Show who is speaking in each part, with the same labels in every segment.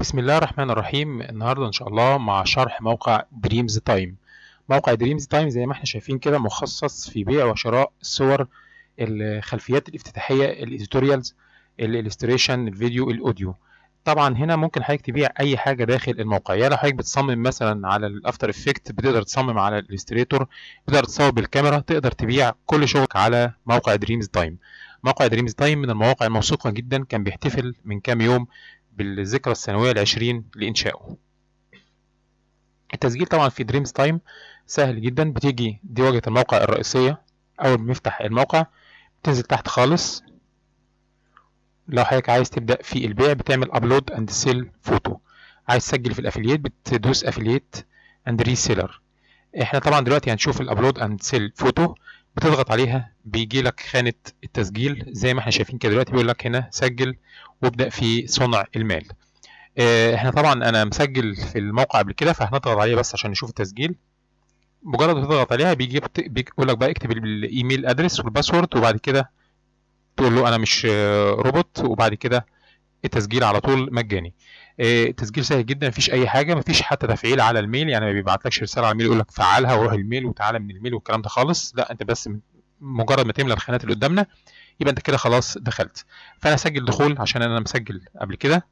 Speaker 1: بسم الله الرحمن الرحيم النهارده ان شاء الله مع شرح موقع دريمز تايم موقع دريمز تايم زي ما احنا شايفين كده مخصص في بيع وشراء الصور الخلفيات الافتتاحيه الايديتوريالز الالستريشن الفيديو الاوديو طبعا هنا ممكن حضرتك تبيع اي حاجه داخل الموقع يعني لو حضرتك بتصمم مثلا على الافتر افكت بتقدر تصمم على الالستريتور بتقدر تصور بالكاميرا تقدر تبيع كل شغلك على موقع دريمز تايم موقع دريمز تايم من المواقع الموثوقه جدا كان بيحتفل من كام يوم بالذكرى السنوية العشرين لإنشائه التسجيل طبعا في دريمز تايم سهل جدا بتيجي دي واجهة الموقع الرئيسية أول ما نفتح الموقع بتنزل تحت خالص لو حضرتك عايز تبدأ في البيع بتعمل أبلود أند سيل فوتو عايز تسجل في الأفلييت بتدوس أفلييت أند ريسيلر احنا طبعا دلوقتي هنشوف الأبلود أند سيل فوتو بتضغط عليها بيجي لك خانة التسجيل زي ما احنا شايفين كده دلوقتي بيقول لك هنا سجل وابدأ في صنع المال اه احنا طبعا انا مسجل في الموقع قبل كده فهنضغط عليه بس عشان نشوف التسجيل مجرد ما تضغط عليها بيجي بيقول لك بقى اكتب الايميل ادرس والباسورد وبعد كده تقول له انا مش روبوت وبعد كده التسجيل على طول مجاني التسجيل سهل جدا مفيش اي حاجه مفيش حتى تفعيل على الميل يعني ما بيبعتلكش رساله على الميل يقول لك فعلها وروح الميل وتعالى من الميل والكلام ده خالص لا انت بس مجرد ما تملى الخانات اللي قدامنا يبقى انت كده خلاص دخلت فانا اسجل دخول عشان انا مسجل قبل كده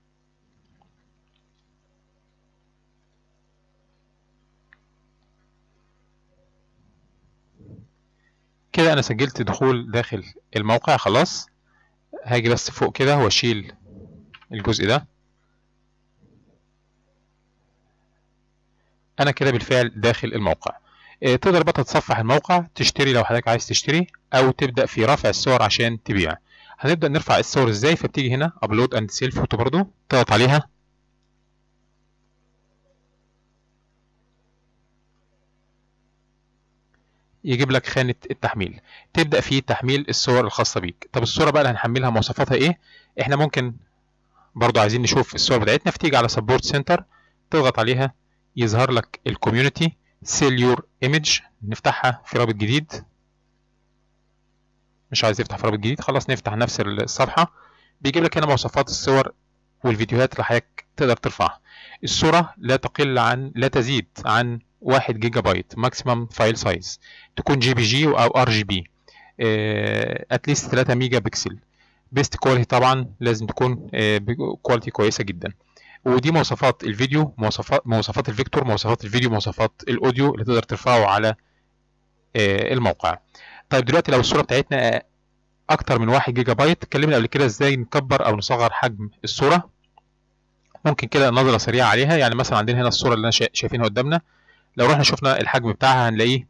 Speaker 1: كده انا سجلت دخول داخل الموقع خلاص هاجي بس فوق كده واشيل الجزء ده انا كده بالفعل داخل الموقع اه تقدر بقى تتصفح الموقع تشتري لو حضرتك عايز تشتري او تبدا في رفع الصور عشان تبيع هنبدا نرفع الصور ازاي فبتيجي هنا ابلود اند سيل فوتو برضو تضغط عليها يجيب لك خانة التحميل تبدأ في تحميل الصور الخاصة بيك طب الصورة بقى اللي هنحملها مواصفاتها ايه احنا ممكن برضو عايزين نشوف الصور بتاعتنا فتيجي على سبورت سنتر تضغط عليها يظهر لك الكوميونتي سيل يور ايمج نفتحها في رابط جديد مش عايز يفتح في رابط جديد خلاص نفتح نفس الصفحة بيجيب لك هنا مواصفات الصور والفيديوهات اللي حضرتك تقدر ترفعها الصورة لا تقل عن لا تزيد عن 1 جيجا بايت ماكسيمم فايل سايز تكون جي بي جي او ار جي بي اتليست 3 ميجا بكسل بيست كواليتي طبعا لازم تكون كواليتي كويسه جدا ودي مواصفات الفيديو مواصفات مواصفات الفيكتور مواصفات الفيديو مواصفات الاوديو اللي تقدر ترفعه على الموقع طيب دلوقتي لو الصوره بتاعتنا اكتر من 1 جيجا بايت اتكلمنا قبل كده ازاي نكبر او نصغر حجم الصوره ممكن كده نظره سريعه عليها يعني مثلا عندنا هنا الصوره اللي انا شايفينها قدامنا لو رحنا شفنا الحجم بتاعها هنلاقيه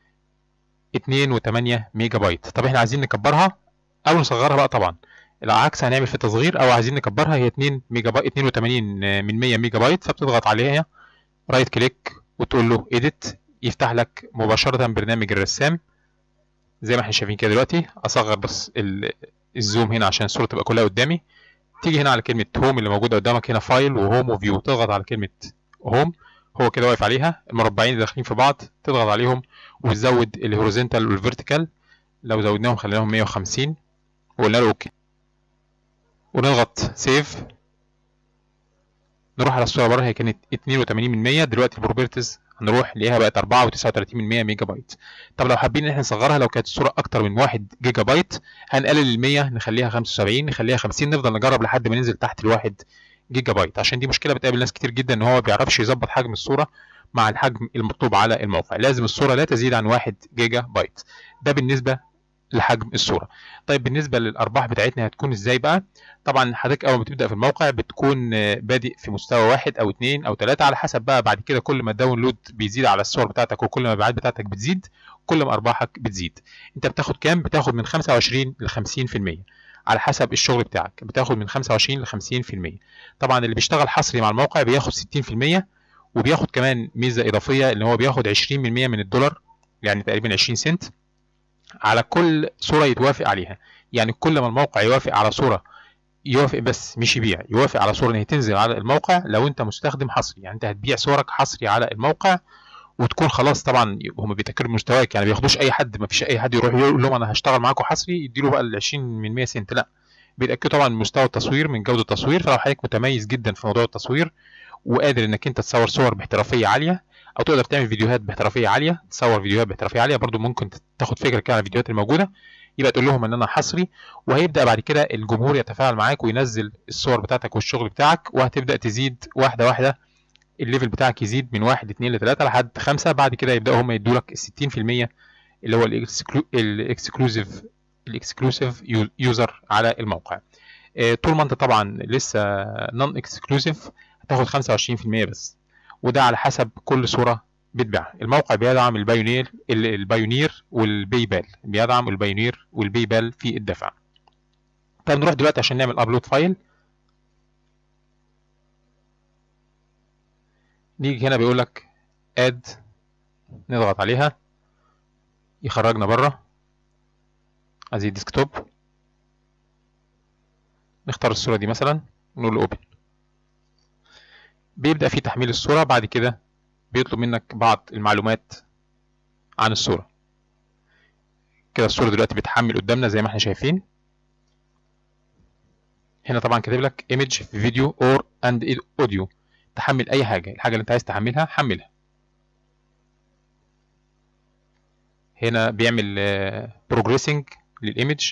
Speaker 1: 2.8 ميجا بايت طب احنا عايزين نكبرها او نصغرها بقى طبعا العكس هنعمل في تصغير او عايزين نكبرها هي 2 ميجا بايت 82 من 100 ميجا بايت فبتضغط عليها رايت كليك وتقول له اديت يفتح لك مباشره برنامج الرسام زي ما احنا شايفين كده دلوقتي اصغر بس الزوم هنا عشان الصوره تبقى كلها قدامي تيجي هنا على كلمه هوم اللي موجوده قدامك هنا فايل وهوم وفيو تضغط على كلمه هوم هو كده واقف عليها المربعين اللي داخلين في بعض تضغط عليهم وتزود الهوريزونتال والفيرتيكال لو زودناهم خليناهم 150 وقلنا له اوكي ونضغط سيف نروح على الصوره بره هي كانت 82 من 100 دلوقتي البروبرتيز هنروح نلاقيها بقت 4.39 من 100 ميجا بايت طب لو حابين ان احنا نصغرها لو كانت الصوره اكتر من 1 جيجا بايت هنقلل ال 100 نخليها 75 نخليها 50 نفضل نجرب لحد ما ننزل تحت الواحد جيجا بايت عشان دي مشكله بتقابل ناس كتير جدا ان هو ما بيعرفش يظبط حجم الصوره مع الحجم المطلوب على الموقع لازم الصوره لا تزيد عن 1 جيجا بايت ده بالنسبه لحجم الصوره طيب بالنسبه للارباح بتاعتنا هتكون ازاي بقى طبعا حضرتك اول ما بتبدا في الموقع بتكون بادئ في مستوى واحد او اثنين او ثلاثه على حسب بقى بعد كده كل ما الداونلود بيزيد على الصور بتاعتك وكل ما المبيعات بتاعتك بتزيد كل ما ارباحك بتزيد انت بتاخد كام بتاخد من 25 ل 50% على حسب الشغل بتاعك بتاخد من 25 ل 50% طبعا اللي بيشتغل حصري مع الموقع بياخد 60% وبياخد كمان ميزه اضافيه اللي هو بياخد 20% من الدولار يعني تقريبا 20 سنت على كل صوره يتوافق عليها يعني كل ما الموقع يوافق على صوره يوافق بس مش يبيع يوافق على صوره ان هي تنزل على الموقع لو انت مستخدم حصري يعني انت هتبيع صورك حصري على الموقع وتكون خلاص طبعا هم بيتكرروا مستواك يعني ما بياخدوش اي حد ما فيش اي حد يروح يقول لهم انا هشتغل معاكم حصري يديله بقى ال 20 من 100 سنت لا بيتاكدوا طبعا من مستوى التصوير من جوده التصوير فلو حضرتك متميز جدا في موضوع التصوير وقادر انك انت تصور صور باحترافيه عاليه او تقدر تعمل فيديوهات باحترافيه عاليه تصور فيديوهات باحترافيه عاليه برضو ممكن تاخد فكره كده عن الفيديوهات الموجوده يبقى تقول لهم ان انا حصري وهيبدا بعد كده الجمهور يتفاعل معاك وينزل الصور بتاعتك والشغل بتاعك وهتبدا تزيد واحده واحده الليفل بتاعك يزيد من 1 2 ل 3 لحد 5 بعد كده يبداوا هم يدوا لك ال 60% اللي هو الاكسكلوسيف الاكسكلوسيف يوزر على الموقع طول ما انت طبعا لسه نون اكسكلوسيف هتاخد 25% بس وده على حسب كل صوره بتبيعها الموقع بيدعم البايونير البايونير والباي بال بيدعم البايونير والباي بال في الدفع طيب نروح دلوقتي عشان نعمل ابلود فايل نيجي هنا بيقول لك اد نضغط عليها يخرجنا بره ادي ديسكتوب نختار الصورة دي مثلا ونقول له اوبن بيبدأ في تحميل الصورة بعد كده بيطلب منك بعض المعلومات عن الصورة كده الصورة دلوقتي بتحمل قدامنا زي ما احنا شايفين هنا طبعا كاتب لك image فيديو اور اند audio تحمل اي حاجة الحاجة اللي انت عايز تحملها حملها هنا بيعمل بروجريسنج للايمج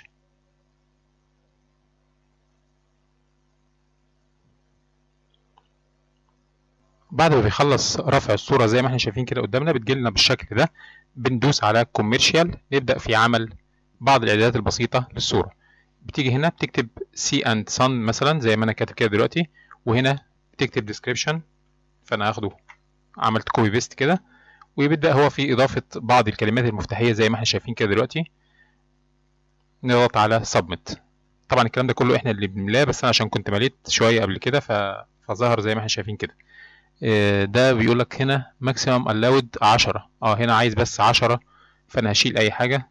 Speaker 1: بعد ما بيخلص رفع الصورة زي ما احنا شايفين كده قدامنا بتجيلنا بالشكل ده بندوس على كوميرشال نبدأ في عمل بعض الإعدادات البسيطة للصورة بتيجي هنا بتكتب سي اند sun مثلا زي ما انا كاتب كده دلوقتي وهنا بتكتب description فانا هاخده عملت كوبي بيست كده ويبدأ هو في إضافة بعض الكلمات المفتاحية زي ما احنا شايفين كده دلوقتي نضغط على submit طبعا الكلام ده كله احنا اللي بنملاه بس انا عشان كنت مليت شوية قبل كده ف... فظهر زي ما احنا شايفين كده ده بيقول لك هنا maximum allowed 10 اه هنا عايز بس 10 فانا هشيل اي حاجة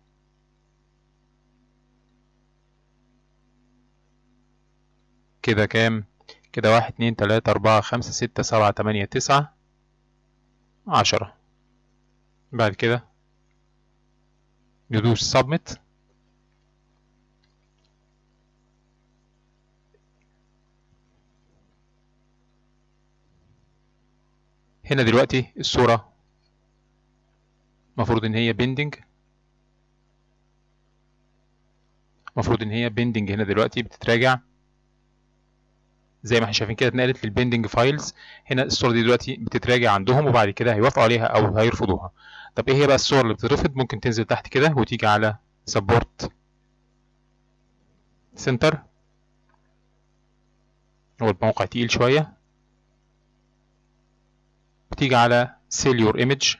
Speaker 1: كده كام كده واحد اتنين تلاتة اربعة خمسة ستة سبعة تمانية تسعة عشرة بعد كده ندوس submit هنا دلوقتي الصورة المفروض ان هي بيندنج المفروض ان هي بيندنج هنا دلوقتي بتتراجع زي ما احنا شايفين كده اتنقلت للبيندنج فايلز هنا الصورة دي دلوقتي بتتراجع عندهم وبعد كده هيوافقوا عليها او هيرفضوها طب ايه هي بقى الصور اللي بتترفض ممكن تنزل تحت كده وتيجي على سبورت سنتر هو الموقع تقيل شوية بتيجي على sell your image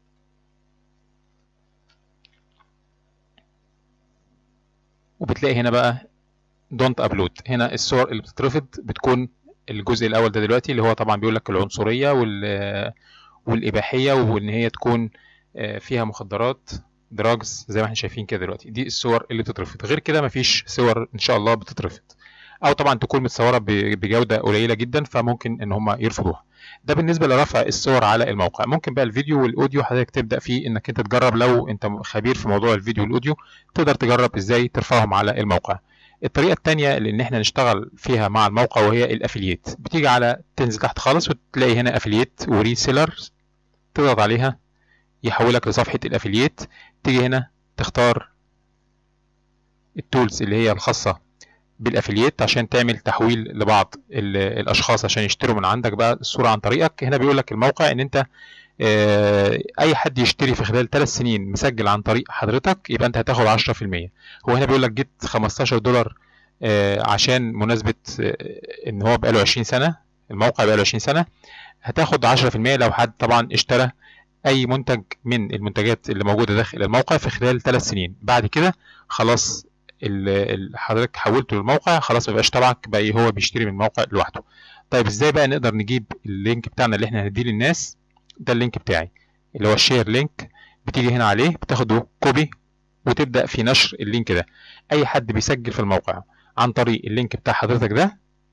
Speaker 1: وبتلاقي هنا بقى don't upload هنا الصور اللي بتترفض بتكون الجزء الاول ده دلوقتي اللي هو طبعا بيقول لك العنصريه وال والاباحيه وان هي تكون فيها مخدرات دراجز زي ما احنا شايفين كده دلوقتي دي الصور اللي بتترفض غير كده مفيش صور ان شاء الله بتترفض او طبعا تكون متصوره بجوده قليله جدا فممكن ان هم يرفضوها ده بالنسبه لرفع الصور على الموقع ممكن بقى الفيديو والاوديو حضرتك تبدا فيه انك انت تجرب لو انت خبير في موضوع الفيديو والاوديو تقدر تجرب ازاي ترفعهم على الموقع الطريقه الثانيه اللي ان احنا نشتغل فيها مع الموقع وهي الافلييت بتيجي على تنزل تحت خالص وتلاقي هنا افلييت وريسيلرز تضغط عليها يحولك لصفحه الافلييت تيجي هنا تختار التولز اللي هي الخاصه بالافلييت عشان تعمل تحويل لبعض الاشخاص عشان يشتروا من عندك بقى الصوره عن طريقك هنا بيقول لك الموقع ان انت اي حد يشتري في خلال ثلاث سنين مسجل عن طريق حضرتك يبقى انت هتاخد 10% هو هنا بيقول لك جيت 15 دولار عشان مناسبه ان هو بقاله 20 سنه الموقع بقاله 20 سنه هتاخد 10% لو حد طبعا اشترى اي منتج من المنتجات اللي موجوده داخل الموقع في خلال ثلاث سنين بعد كده خلاص اللي حضرتك حولته للموقع خلاص ما بقاش تبعك بقى هو بيشتري من الموقع لوحده طيب ازاي بقى نقدر نجيب اللينك بتاعنا اللي احنا هنديه للناس ده اللينك بتاعي اللي هو الشير لينك بتيجي هنا عليه بتاخده كوبي وتبدا في نشر اللينك ده اي حد بيسجل في الموقع عن طريق اللينك بتاع حضرتك ده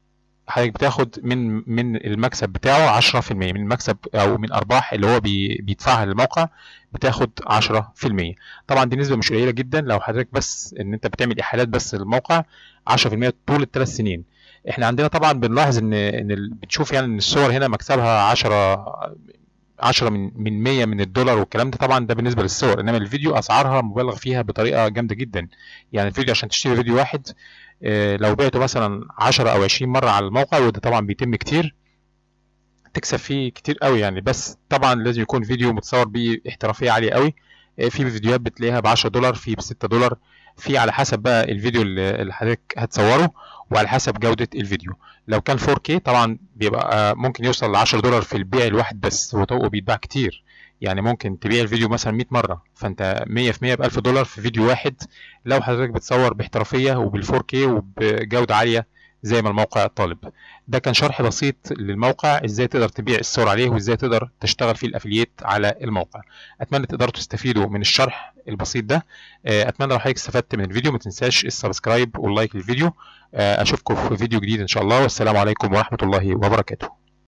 Speaker 1: حضرتك بتاخد من من المكسب بتاعه 10% من المكسب او من ارباح اللي هو بي بيدفعها للموقع بتاخد 10% طبعا دي نسبه مش قليله جدا لو حضرتك بس ان انت بتعمل احالات بس للموقع 10% طول الثلاث سنين احنا عندنا طبعا بنلاحظ ان ان ال- بتشوف يعني ان الصور هنا مكسبها 10 10 من من 100 من الدولار والكلام ده طبعا ده بالنسبه للصور انما الفيديو اسعارها مبالغ فيها بطريقه جامده جدا يعني الفيديو عشان تشتري فيديو واحد آه، لو بعته مثلا 10 او 20 مره على الموقع وده طبعا بيتم كتير تكسب فيه كتير قوي يعني بس طبعا لازم يكون فيديو متصور باحترافيه عاليه قوي آه، في فيديوهات بتلاقيها ب 10 دولار في ب 6 دولار في على حسب بقى الفيديو اللي اللي حضرتك هتصوره وعلى حسب جودة الفيديو لو كان 4K طبعا بيبقى آه، ممكن يوصل ل 10 دولار في البيع الواحد بس هو طبعا بيتباع كتير يعني ممكن تبيع الفيديو مثلا 100 مرة فانت 100 في 100 ب 1000 دولار في فيديو واحد لو حضرتك بتصور باحترافية وبال 4K وبجودة عالية زي ما الموقع طالب ده كان شرح بسيط للموقع ازاي تقدر تبيع الصور عليه وازاي تقدر تشتغل فيه الافلييت على الموقع اتمنى تقدروا تستفيدوا من الشرح البسيط ده آه، اتمنى لو حضرتك استفدت من الفيديو ما تنساش السبسكرايب واللايك للفيديو آه، اشوفكم في فيديو جديد ان شاء الله والسلام عليكم ورحمة الله وبركاته